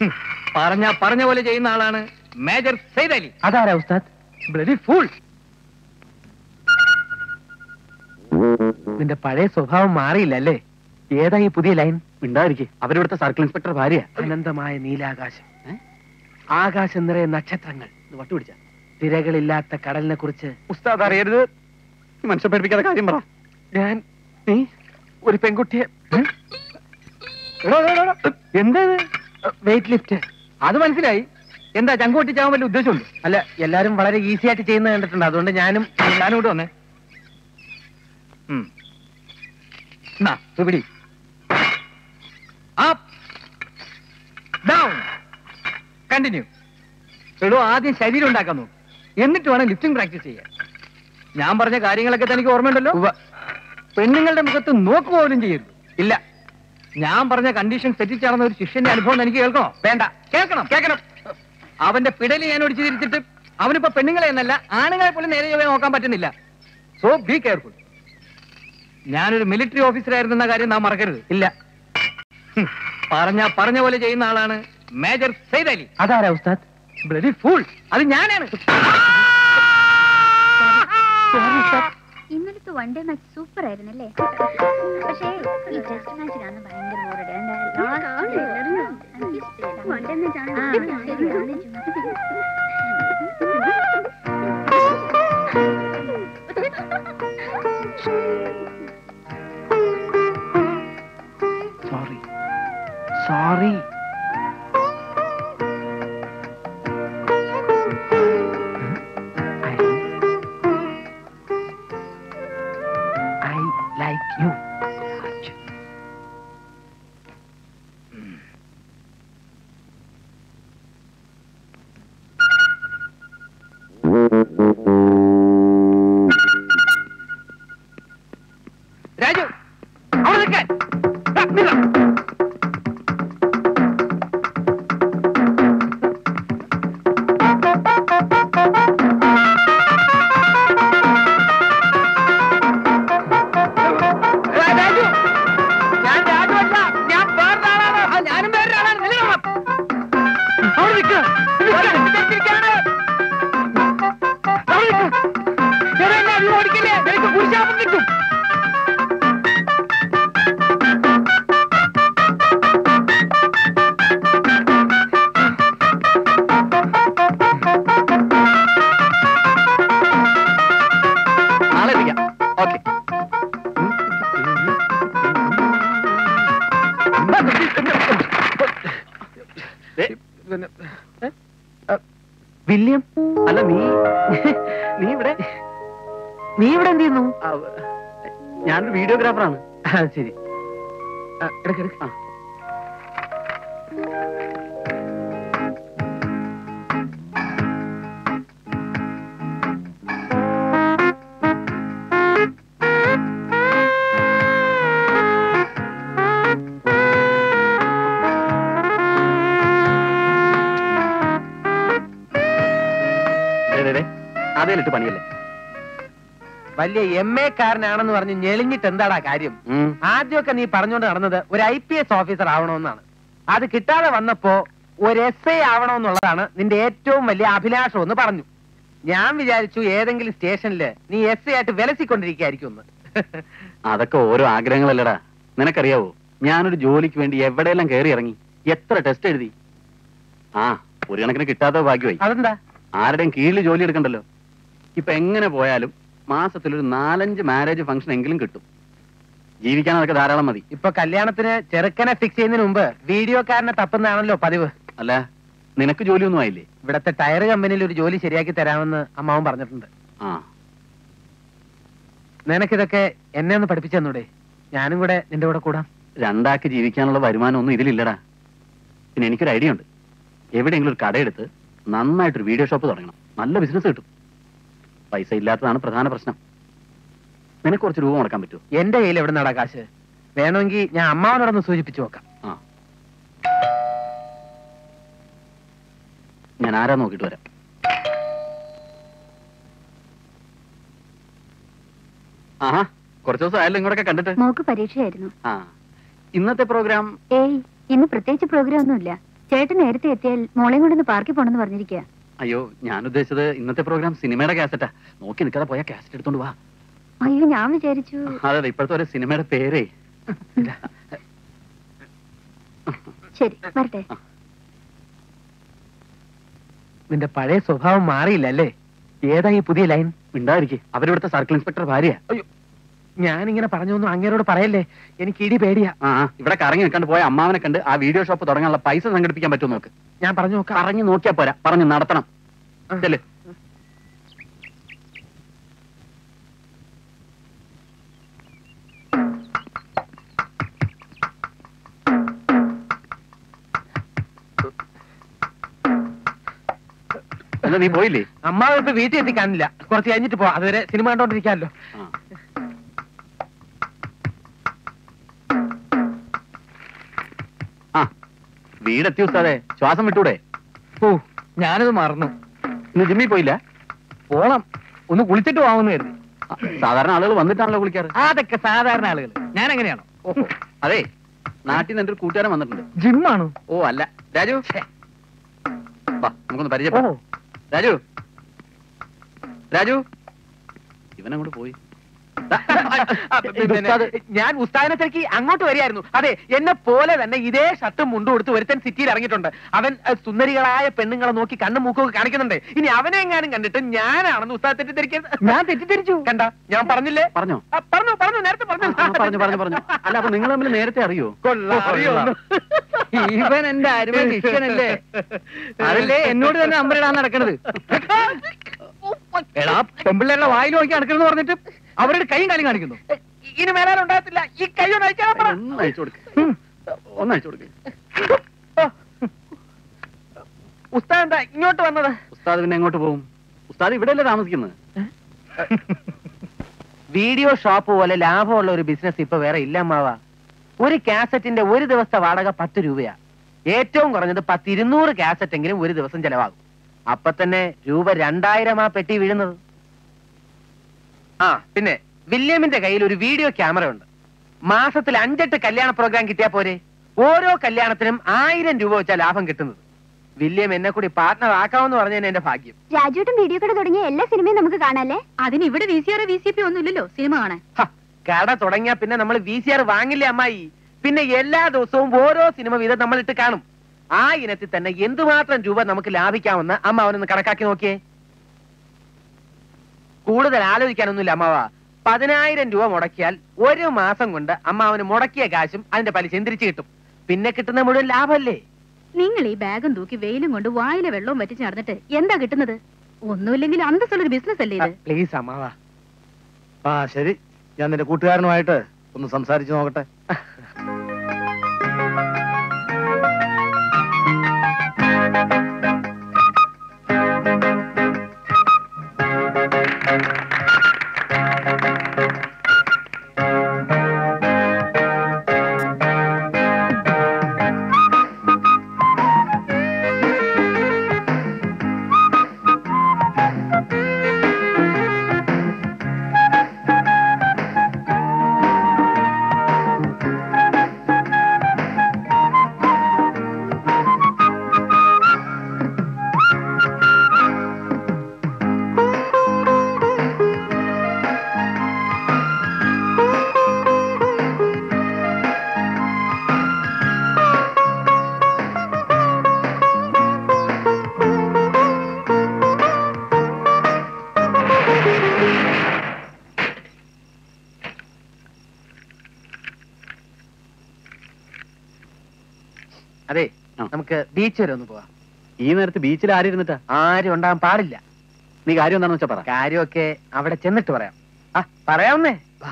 പറഞ്ഞ പറഞ്ഞ പോലെ ചെയ്യുന്ന ആളാണ് മേജർ സെയ്ദ് അലി അതാരാ ഉസ്താദ് ബ്ലഡി ഫൂൾ നിന്റെ പഴയ സ്വഭാവം മാറിയില്ല അല്ലേ ഏതാ ഈ പുതിയ ലൈൻ ഉണ്ടായിരിക്കും അവരിവിടുത്തെ സർക്കിൾ ഇൻസ്പെക്ടർ ഭാര്യ അനന്തമായ നീലാകാശം ആകാശം നിറയെ നക്ഷത്രങ്ങൾ വട്ടുപിടിച്ച തിരകളില്ലാത്ത കടലിനെ കുറിച്ച് ഉസ്താദ് അറിയരുത് മനുഷ്യ പഠിപ്പിക്കാത്ത കാര്യം പറ ഞാൻ നീ ഒരു പെൺകുട്ടിയെ എന്താ വെയിറ്റ് ലിഫ്റ്റ് അത് മനസ്സിലായി എന്താ ചങ്കോട്ടി ചാവാൻ വല്ല ഉദ്ദേശമുണ്ട് അല്ല എല്ലാരും വളരെ ഈസി ആയിട്ട് ചെയ്യുന്നത് കണ്ടിട്ടുണ്ട് അതുകൊണ്ട് ഞാനും ഞാനും കൂടെ വന്നേ ഉം. എന്നാ, ഇത് പിടി അപ്പ് ഡൗൺ കണ്ടിന്യൂ എടോ ആദ്യം ശരീരം ഉണ്ടാക്കാൻ നോക്കും എന്നിട്ട് വേണം ലിഫ്റ്റിംഗ് പ്രാക്ടീസ് ചെയ്യാൻ ഞാൻ പറഞ്ഞ കാര്യങ്ങളൊക്കെ തനിക്ക് ഓർമ്മയുണ്ടല്ലോ പെണ്ണുങ്ങളുടെ മുഖത്ത് നോക്ക് പോലും ചെയ്യരുത് ഇല്ല ഞാൻ പറഞ്ഞ കണ്ടീഷൻ തെറ്റിച്ചാണെന്ന ഒരു ശിഷ്യന്റെ അനുഭവം എനിക്ക് കേൾക്കണോ വേണ്ട കേൾക്കണം കേൾക്കണം അവന്റെ പിടലി ഞാൻ ഒടിച്ചു തിരിച്ചിട്ട് അവനിപ്പോ പെണ്ണുങ്ങളെ എന്നല്ല ആണുങ്ങളെ പോലും നേരെ ചൊവ്വേ നോക്കാൻ പറ്റുന്നില്ല സോ ബി കെയർഫുൾ ഞാനൊരു മിലിറ്ററി ഓഫീസറായിരുന്ന കാര്യം നാം മറക്കരുത് ഇല്ല ഹും, പറഞ്ഞ പറഞ്ഞ പോലെ ചെയ്യുന്ന ആളാണ് മേജർ സെയ്ദ് അലി അതാരാ ഉസ്താദ് ബ്ലഡി ഫൂൾ അത് ഞാനാണ് ഇന്നലത്തെ വൺ ഡേ മാച്ച് സൂപ്പർ ആയിരുന്നല്ലേ പക്ഷേ ഈ ടെസ്റ്റ് മാച്ചിനാണ് ഭയങ്കര ബോറടി sorry sorry I like you Raju അവിടെ നിൽക്കാൻ ദാ, നില്ലാം. ഏ, രാജു ഞാൻ രാജു അല്ല ഞാൻ വേറൊരാളാണ് ആ, ഞാനും വേറൊരാളാണ് നിൽക്കണം അവിടെ നിൽക്കുക ഓടിക്കില്ലേ എനിക്ക് പുരുഷാപം കിട്ടും നാളെ എത്തിക്കാം ഓക്കെ വില്യം അല്ല നീ നീ ഇവിടെ നീ ഇവിടെ എന്ത് ചെയ്യുന്നു ആ, ഞാനൊരു വീഡിയോഗ്രാഫറാണ് ആ, ശരി ആ, എടുക്ക്, എടുക്ക്. ആ. അതേലിട്ട് പണിയല്ലേ വലിയ എം എ കാരനാണെന്ന് പറഞ്ഞ് ഞെളിഞ്ഞിട്ട് എന്താടാ കാര്യം ഉം. ആദ്യമൊക്കെ നീ പറഞ്ഞുകൊണ്ട് നടന്നത് ഒരു ഐ പി എസ് ഓഫീസർ ആവണമെന്നാണ് അത് കിട്ടാതെ വന്നപ്പോ ഒരു എസ് ഐ ആവണമെന്നുള്ളതാണ് നിന്റെ ഏറ്റവും വലിയ അഭിലാഷം എന്ന് പറഞ്ഞു ഞാൻ വിചാരിച്ചു ഏതെങ്കിലും സ്റ്റേഷനില് നീ എസ് ഐ ആയിട്ട് വിലസിക്കൊണ്ടിരിക്കുകയായിരിക്കും എന്ന് അതൊക്കെ ഓരോ ആഗ്രഹങ്ങളല്ലടാ നിനക്കറിയാവോ ഞാനൊരു ജോലിക്ക് വേണ്ടി എവിടെയെല്ലാം കയറി ഇറങ്ങി എത്ര ടെസ്റ്റ് എഴുതി ആ ഒരു കണക്കിന് കിട്ടാത്ത ഭാഗ്യമായി അതെന്താ ആരുടെയും കീഴിൽ ജോലി എടുക്കണ്ടല്ലോ ഇപ്പൊ എങ്ങനെ പോയാലും മാസത്തിൽ ഒരു നാലഞ്ച് മാരേജ് ഫംഗ്ഷൻ എങ്കിലും കിട്ടും ജീവിക്കാൻ അതൊക്കെ ധാരാളം മതി ഇപ്പൊ കല്യാണത്തിന് ചെറുക്കനെ ഫിക്സ് ചെയ്യുന്നതിന് മുമ്പ് വീഡിയോക്കാരനെ തപ്പുന്നതാണല്ലോ പതിവ് അല്ല നിനക്ക് ജോലിയൊന്നും ആയില്ലേ ഇവിടത്തെ ടയർ കമ്പനിയിൽ ഒരു ജോലി ശരിയാക്കി തരാമെന്ന് അമ്മാവൻ പറഞ്ഞിട്ടുണ്ട് ആ നിനക്കിതൊക്കെ എന്നെ ഒന്ന് പഠിപ്പിച്ചു തന്നൂടെ ഞാനും കൂടെ നിന്റെ കൂടെ കൂടാം രണ്ടാക്ക് ജീവിക്കാനുള്ള വരുമാനം ഒന്നും ഇതിലില്ലടാ പിന്നെ എനിക്കൊരു ഐഡിയ ഉണ്ട് എവിടെയെങ്കിലും ഒരു കടയെടുത്ത് നന്നായിട്ടൊരു വീഡിയോ ഷോപ്പ് തുടങ്ങണം നല്ല ബിസിനസ് കിട്ടും പൈസ ഇല്ലാത്തതാണ് പ്രധാന പ്രശ്നം നിനക്ക് കുറച്ച് രൂപ മുടക്കാൻ പറ്റുമോ എന്റെ കയ്യിൽ എവിടെ നടാ കാശ് വേണമെങ്കിൽ ഞാൻ അമ്മാവനോടൊന്ന് സൂചിപ്പിച്ചു നോക്കാം ആ ഞാൻ ആരാ നോക്കിട്ട് വരാം ആഹാ കുറച്ച് ദിവസം ആയാലും ഇങ്ങോട്ടൊക്കെ കണ്ടിട്ട് മോക്ക് പരീക്ഷയായിരുന്നു ആ ഇന്നത്തെ പ്രോഗ്രാം ഏയ് ഇന്ന് പ്രത്യേകിച്ച് പ്രോഗ്രാം ഒന്നുമില്ല ചേട്ടൻ നേരത്തെ എത്തിയാൽ മോളെയും കൊണ്ടൊന്ന് പാർക്കിൽ പോണെന്ന് പറഞ്ഞിരിക്കുക അയ്യോ ഞാൻ ഉദ്ദേശിച്ചത് ഇന്നത്തെ പ്രോഗ്രാം സിനിമയുടെ കാസറ്റാ നോക്കി നിൽക്കാതെ പോയാൽ കാസറ്റ് എടുത്തോണ്ട് വാ അയ്യോ ഞാൻ വിചാരിച്ചു അതെ അതെ ഇപ്പോഴത്തെ ഒരു സിനിമയുടെ പേരേ ശരി വരട്ടെ നിന്റെ പഴയ സ്വഭാവം മാറിയില്ല അല്ലേ ഏതാ ഈ പുതിയ ലൈൻ ഉണ്ടായിരിക്കും അവരിവിടുത്തെ സർക്കിൾ ഇൻസ്പെക്ടർ ഭാര്യ ഞാനിങ്ങനെ പറഞ്ഞൊന്നും അങ്ങേരോട് പറയല്ലേ എനിക്ക് ഇടി പേടിയാ ആ ആ, ഇവിടെ കറങ്ങി നിൽക്കാണ്ട് പോയ അമ്മാവനെ കണ്ട് ആ വീഡിയോ ഷോപ്പ് തുടങ്ങാനുള്ള പൈസ സംഘടിപ്പിക്കാൻ പറ്റുമോ നോക്ക് ഞാൻ പറഞ്ഞു നോക്കാം പറഞ്ഞു നോക്കിയാ പോരാ പറഞ്ഞു നടത്തണം ചെല്ല് എന്താ നീ പോയില്ലേ അമ്മാവ് ഇപ്പൊ വീട്ടിൽ എത്തിക്കാനില്ല കുറച്ച് കഴിഞ്ഞിട്ട് പോവാം അതുവരെ സിനിമ കണ്ടോണ്ടിരിക്കാമല്ലോ ആ. ആ വീടെത്തി ഉസ്താദെ ശ്വാസം വിട്ടൂടെ ഓ ഞാനത് മറന്നു ഇന്ന് ജിമ്മിൽ പോയില്ല പോണം ഒന്ന് കുളിച്ചിട്ട് പോവാമെന്ന് കരുതി ആ, സാധാരണ ആളുകൾ വന്നിട്ടാണല്ലോ കുളിക്കാറ് അതൊക്കെ സാധാരണ ആളുകൾ ഞാൻ എങ്ങനെയാണോ ഓഹോ അതെ നാട്ടിൽ നിന്ന് എന്റെ ഒരു കൂട്ടുകാരൻ വന്നിട്ടുണ്ട് ജിമ്മാണോ ഓ അല്ല രാജു വാ നമുക്കൊന്ന് പരിചയപ്പെടാം രാജു രാജു ഇവനങ്ങോട്ട് പോയി ഇത് ഉസ്താദ്. ഞാൻ ഉസ്താദിനെ തിരക്കി അങ്ങോട്ട് വരികയായിരുന്നു അതെ എന്നെ പോലെ തന്നെ ഇതേ ഷർട്ടും മുണ്ടും കൊടുത്ത് ഒരുത്തൻ സിറ്റിയിൽ ഇറങ്ങിയിട്ടുണ്ട് അവൻ അഹ്, സുന്ദരികളായ പെണ്ണുങ്ങളെ നോക്കി കണ്ണും മൂക്കും ഒക്കെ കാണിക്കുന്നുണ്ട് ഇനി അവനെ എങ്ങാനും കണ്ടിട്ട് ഞാനാണെന്ന് ഉസ്താദ് തെറ്റിദ്ധരിക്കരുത് ഞാൻ തെറ്റിദ്ധരിച്ചു കണ്ട ഞാൻ പറഞ്ഞില്ലേ പറഞ്ഞോ ആ, പറഞ്ഞു പറഞ്ഞു നേരത്തെ ആ, പറഞ്ഞു ആ, പറഞ്ഞു പറഞ്ഞു പറഞ്ഞു അല്ല അപ്പൊ നിങ്ങൾ തമ്മിൽ നേരത്തെ അറിയോ കൊള്ളാം, അറിയുന്നു. ഇവൻ എന്റെ അരുമ ശിഷ്യനല്ലേ അതല്ലേ എന്നോട് തന്നെ അമ്പരിടാൻ നടക്കണത് എടാ പെമ്പിള്ളേരുടെ വായിൽ നോക്കി നടക്കണെന്ന് പറഞ്ഞിട്ട് അവരുടെ കൈയും കാലും കാണിക്കുന്നു ഇനി മേലാൽ ഉണ്ടാകത്തില്ല ഈ കൈ ഒന്ന് അയച്ചാൽ പറ ഒന്ന് അയച്ചു കൊടുക്ക് ഒന്ന് അയച്ചു കൊടുക്ക് ഉസ്താദ് എന്താ ഇങ്ങോട്ട് വന്നത് ഉസ്താദ് പിന്നെ എങ്ങോട്ട് പോകും ഉസ്താദ് ഇവിടെയല്ലേ താമസിക്കുന്നത് വീഡിയോ ഷോപ്പ് പോലെ ലാഭമുള്ള ഒരു ബിസിനസ് ഇപ്പൊ വേറെ ഇല്ല അമ്മാവ ഒരു കാസറ്റിന്റെ ഒരു ദിവസത്തെ വാടക പത്ത് രൂപയാ ഏറ്റവും കുറഞ്ഞത് പത്ത് ഇരുന്നൂറ് കാസറ്റ് എങ്കിലും ഒരു ദിവസം ചെലവാകും അപ്പൊ തന്നെ രൂപ രണ്ടായിരം ആ പെട്ടി വീഴുന്നത് ആ പിന്നെ വില്യമിന്റെ കയ്യിൽ ഒരു വീഡിയോ ക്യാമറ ഉണ്ട് മാസത്തിൽ അഞ്ചെട്ട് കല്യാണ പ്രോഗ്രാം കിട്ടിയാ പോരെ ഓരോ കല്യാണത്തിനും ആയിരം രൂപ വെച്ചാ ലാഭം കിട്ടുന്നത് വില്യം എന്നെ കൂടി പാർട്ട്ണർ ആക്കാമെന്ന് പറഞ്ഞതിന് എന്റെ ഭാഗ്യം രാജുട്ടും വീഡിയോ കട തുടങ്ങിയ എല്ലാ സിനിമയും നമുക്ക് കാണാല്ലേ അതിന് ഇവിടെ V C R V C P ഒന്നും ഇല്ലല്ലോ സിനിമ കാണാൻ ഹ, കട തുടങ്ങിയാ പിന്നെ നമ്മൾ വി സി ആർ വാങ്ങില്ലേ അമ്മായി പിന്നെ എല്ലാ ദിവസവും ഓരോ സിനിമ വീതം നമ്മൾ ഇട്ട് കാണും ആ ഇനത്തിൽ തന്നെ എന്തുമാത്രം രൂപ നമുക്ക് ലാഭിക്കാമെന്ന് അമ്മ അവനൊന്ന് കണക്കാക്കി നോക്കിയേ കൂടുതൽ ആലോചിക്കാനൊന്നുമില്ല അമ്മാവ പതിനായിരം രൂപ മുടക്കിയാൽ ഒരു മാസം കൊണ്ട് അമ്മ അവന് മുടക്കിയ കാശും അതിന്റെ പലിശയും തിരിച്ചു കിട്ടും പിന്നെ കിട്ടുന്ന മുഴുവൻ ലാഭമല്ലേ നിങ്ങൾ ഈ ബാഗും തൂക്കി വെയിലും കൊണ്ട് വായിലെ വെള്ളവും വറ്റിച്ച് നടന്നിട്ട് എന്താ കിട്ടുന്നത് ഒന്നുമില്ലെങ്കിൽ അന്തസ്സുള്ള ഒരു ബിസിനസ് അല്ലേ ഇത് പ്ലീസ് അമ്മാവ ആ ശരി ഞാൻ നിന്റെ കൂട്ടുകാരനുമായിട്ട് ഒന്ന് സംസാരിച്ചു നോക്കട്ടെ അതെ ആ. നമുക്ക് ബീച്ച് വരെ ഒന്ന് പോവാം ഈ നേരത്ത് ബീച്ചിൽ ആരിരുന്നിട്ടാ ആരും ഉണ്ടാകാൻ പാടില്ല നീ കാര്യം എന്താണെന്ന് വെച്ചാ പറ കാര്യമൊക്കെ അവിടെ ചെന്നിട്ട് പറയാം ആ പറയാവുന്നേ വാ.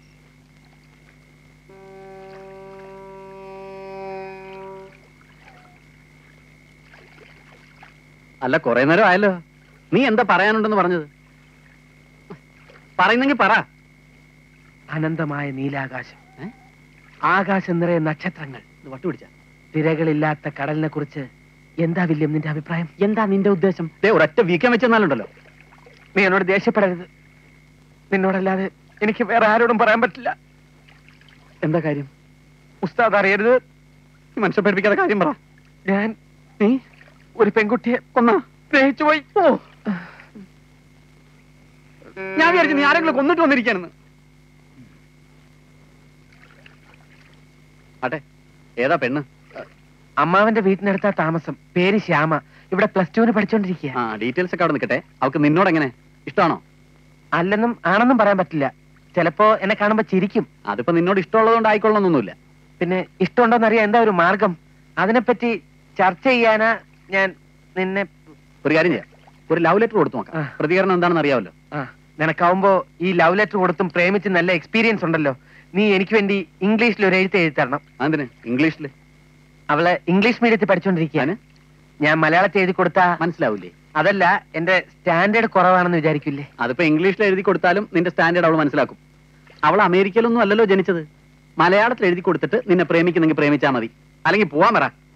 അല്ല കുറെ നേരം ആയല്ലോ നീ എന്താ പറയാനുണ്ടെന്ന് പറഞ്ഞത് പറയുന്നെങ്കിൽ പറ അനന്തമായ നീലാകാശം ഏ? ആകാശം നിറയെ നക്ഷത്രങ്ങൾ ഇത് വട്ടുപിടിച്ച തിരകളില്ലാത്ത കടലിനെ കുറിച്ച് എന്താ വില്യം നിന്റെ അഭിപ്രായം എന്താ നിന്റെ ഉദ്ദേശം ദേ ഒരൊറ്റ വീക്കം വെച്ചെന്നാലുണ്ടല്ലോ നീ എന്നോട് ദേഷ്യപ്പെടരുത് നിന്നോടല്ലാതെ എനിക്ക് വേറെ ആരോടും പറയാൻ പറ്റില്ല എന്താ കാര്യം ഉസ്താദ് അറിയരുത് ഈ മനുഷ്യ പഠിപ്പിക്കാത്ത കാര്യം പറ ഞാൻ നീ ഒരു പെൺകുട്ടിയെ കൊന്ന സ്നേഹിച്ചു പോയി ഓ ഞാൻ വിചാരിച്ചു നീ ആരെങ്കിലും കൊന്നിട്ട് വന്നിരിക്കാനെന്ന് അതെ ഏതാ പെണ്ണ് അമ്മാവന്റെ വീട്ടിനടുത്താ താമസം പേര് ശ്യാമ ഇവിടെ പ്ലസ് ടുവിന് പഠിച്ചോണ്ടിരിക്കുക ആ ഡീറ്റെയിൽസ് ഒക്കെ അവിടെ നിൽക്കട്ടെ അവൾക്ക് നിന്നോട് എങ്ങനെ ഇഷ്ടമാണോ അല്ലെന്നും ആണെന്നും പറയാൻ പറ്റില്ല ചിലപ്പോ എന്നെ കാണുമ്പോ ചിരിക്കും അതിപ്പോ നിന്നോട് ഇഷ്ടമുള്ളതുകൊണ്ട് ആയിക്കൊള്ളണമെന്നൊന്നുമില്ല പിന്നെ ഇഷ്ടമുണ്ടോന്ന് അറിയാൻ എന്താ ഒരു മാർഗം അതിനെപ്പറ്റി ചർച്ച ചെയ്യാനാ ഞാൻ നിന്നെ ഒരു കാര്യം ചെയ്യാം ഒരു ലവ് ലെറ്റർ കൊടുത്തു നോക്കാം ആ. പ്രതികരണം എന്താണെന്ന് അറിയാമല്ലോ ആ നിനക്കാവുമ്പോ ഈ ലവ് ലെറ്റർ കൊടുത്തും പ്രേമിച്ച് നല്ല എക്സ്പീരിയൻസ് ഉണ്ടല്ലോ നീ എനിക്ക് വേണ്ടി ഇംഗ്ലീഷിൽ ഒരു എഴുത്ത് എഴുതി തരണം അതിന് ഇംഗ്ലീഷിൽ അവള് ഇംഗ്ലീഷ് മീഡിയത്തിൽ പഠിച്ചോണ്ടിരിക്കുകയാണ് ഞാൻ മലയാളത്തിൽ എഴുതി കൊടുത്താ മനസ്സിലാവൂലേ അതല്ല എന്റെ സ്റ്റാൻഡേർഡ് കുറവാണെന്ന് വിചാരിക്കില്ലേ അതിപ്പോ ഇംഗ്ലീഷിൽ എഴുതി കൊടുത്താലും നിന്റെ സ്റ്റാൻഡേർഡ് അവൾ മനസ്സിലാക്കും അവൾ അമേരിക്കയിലൊന്നും അല്ലല്ലോ ജനിച്ചത് മലയാളത്തിൽ എഴുതി കൊടുത്തിട്ട് നിന്നെ പ്രേമിക്കുന്നെങ്കിൽ പ്രേമിച്ചാൽ മതി അല്ലെങ്കിൽ പോവാൻ പറ